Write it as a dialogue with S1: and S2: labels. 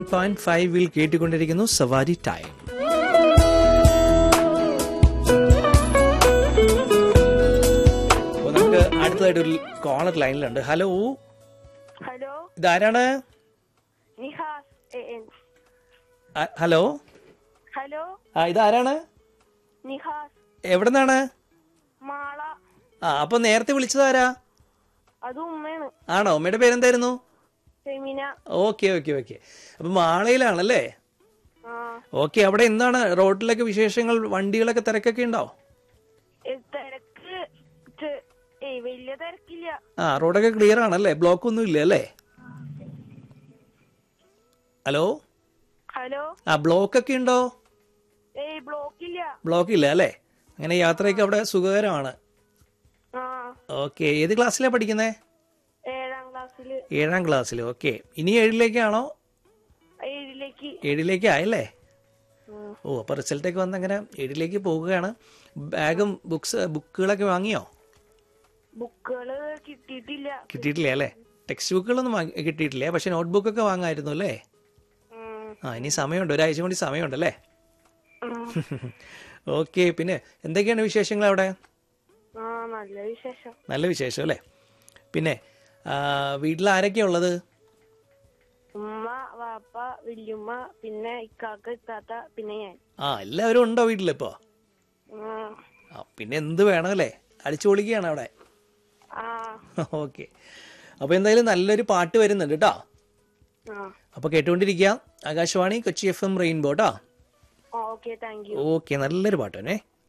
S1: Point ഫൈവിൽ കേട്ടുകൊണ്ടിരിക്കുന്നു സവാരി ടൈം അപ്പോൾ നമുക്ക് അടുത്തതായിട്ട് ഒരു കോളർ ലൈനിലുണ്ട് ഹലോ
S2: ഹലോ
S1: ഇതാരാണ്
S2: നിഹാസ് എ എൻ
S1: ആ, ഹലോ
S2: ഹലോ
S1: ആ ഇതാരാണ്
S2: നിഹാസ്
S1: എവിടെ നിന്നാണ്
S2: മാള
S1: ആ അപ്പൊ നേരത്തെ വിളിച്ചതാരാ
S2: അത് ഉമ്മയാണ്
S1: ആണോ ഉമ്മയുടെ പേരെന്തായിരുന്നു
S2: ഫെമിന
S1: ഓക്കെ ഓക്കെ ഓക്കെ അപ്പൊ മാളയിലാണല്ലേ
S2: ആ
S1: ഓക്കെ അവിടെ എന്താണ് റോഡിലൊക്കെ വിശേഷങ്ങൾ വണ്ടികളൊക്കെ തിരക്കൊക്കെ ഉണ്ടോ
S2: ഏ, തിരക്ക് ത്- ഏയ് വലിയ തിരക്കില്ല
S1: ആ റോഡൊക്കെ ക്ലിയർ ആണല്ലേ ബ്ലോക്ക് ഒന്നും ഇല്ല അല്ലേ ഹലോ
S2: ഹലോ
S1: ആ ബ്ലോക്ക് ഒക്കെ ഉണ്ടോ
S2: ഏയ് ബ്ലോക്ക് ഇല്ല
S1: ബ്ലോക്ക് ഇല്ല അല്ലേ അങ്ങനെ യാത്രയൊക്കെ അവിടെ സുഖകരമാണ്
S2: ആ
S1: ഓക്കെ ഏത് ക്ലാസ്സിലാണ് പഠിക്കുന്നത്
S2: ഏഴാം ക്ലാസ്സില്
S1: ഏഴാം ക്ലാസ്സിൽ ഓക്കെ ഇനി ഏഴിലേക്കാണോ
S2: ഏഴിലേക്ക്
S1: ഏഴിലേക്ക് ആയല്ലേ
S2: ഉം.
S1: ഓ അപ്പോൾ റിസൾട്ടൊക്കെ വന്ന് അങ്ങനെ ഏഴിലേക്ക് പോവുകയാണ് ബാഗും ബുക്സ് ബുക്കുകളൊക്കെ വാങ്ങിയോ
S2: ബുക്കുകള് കിട്ടിയിട്ടില്ല
S1: കിട്ടിയിട്ടില്ല അല്ലേ ടെക്സ്റ്റ് ബുക്കുകളൊന്നും വാങ്ങി കിട്ടിയിട്ടില്ല പക്ഷെ നോട്ട്ബുക്കൊക്കെ വാങ്ങായിരുന്നു അല്ലേ
S2: ഉം.
S1: ആ ഇനി സമയമുണ്ട് ഒരാഴ്ച കൂടി സമയമുണ്ടല്ലേ
S2: ഉം.
S1: ഓക്കെ പിന്നെ എന്തൊക്കെയാണ് വിശേഷങ്ങൾ അവിടെ
S2: ആ നല്ല വിശേഷം
S1: നല്ല വിശേഷം അല്ലേ പിന്നെ ആ, വീട്ടിൽ ആരൊക്കെയാ ഉള്ളത്
S2: ഉമ്മ വാപ്പ വല്യുമ്മ പിന്നെ ഇക്കാക്ക ഇത്താത്ത പിന്നെ ഞാൻ
S1: ആ എല്ലാവരും ഉണ്ടോ വീട്ടിലിപ്പോ
S2: ഉം.
S1: ആ പിന്നെ എന്ത് വേണമല്ലേ അടിച്ചു പൊളിക്കുകയാണ് അവിടെ
S2: ആ
S1: ഓക്കെ അപ്പോൾ എന്തായാലും നല്ലൊരു പാട്ട് വരുന്നുണ്ട് കേട്ടോ
S2: ആ
S1: അപ്പോൾ കേട്ടുകൊണ്ടിരിക്കുക Akashvani Kochi F M rainbow കേട്ടോ
S2: ഓക്കെ താങ്ക് യു
S1: ഓക്കെ നല്ലൊരു പാട്ട് തന്നെ